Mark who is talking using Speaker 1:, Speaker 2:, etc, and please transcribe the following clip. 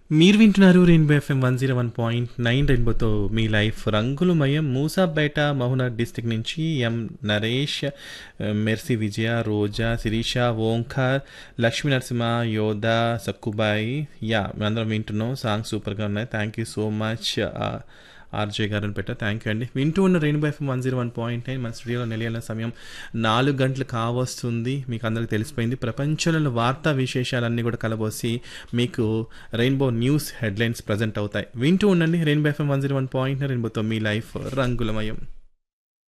Speaker 1: మీరు వింటున్నారు rainbow FM one zero one point nine రెయిన్బోతో మీ లైఫ్ రంగులమయం మూసాపేట మహునార్ డిస్టిక్ నుంచి M Naresh Mercy Vijaya Roja Sirisha Omkar Lakshmi Narasimha Yodha Sakkubai yeah మేమందరం వింటున్నాం సాంగ్స్ సూపర్గా ఉన్నాయి thank you so much RJ గారు అని పెట్టా థ్యాంక్ యూ అండి వింటూ ఉన్న rainbow FM one zero one point nine మన స్టూడియోలో నిలయాల సమయం నాలుగు గంటలు కావస్తుంది మీకు అందరికీ తెలిసిపోయింది ప్రపంచంలో వార్తా విశేషాలన్నీ కూడా కలబోసి మీకు రెయిన్బో న్యూస్ హెడ్లైన్స్ ప్రజెంట్ అవుతాయి వింటూ ఉండండి rainbow FM one zero one point రెయిన్బోతో మీ లైఫ్ రంగులమయం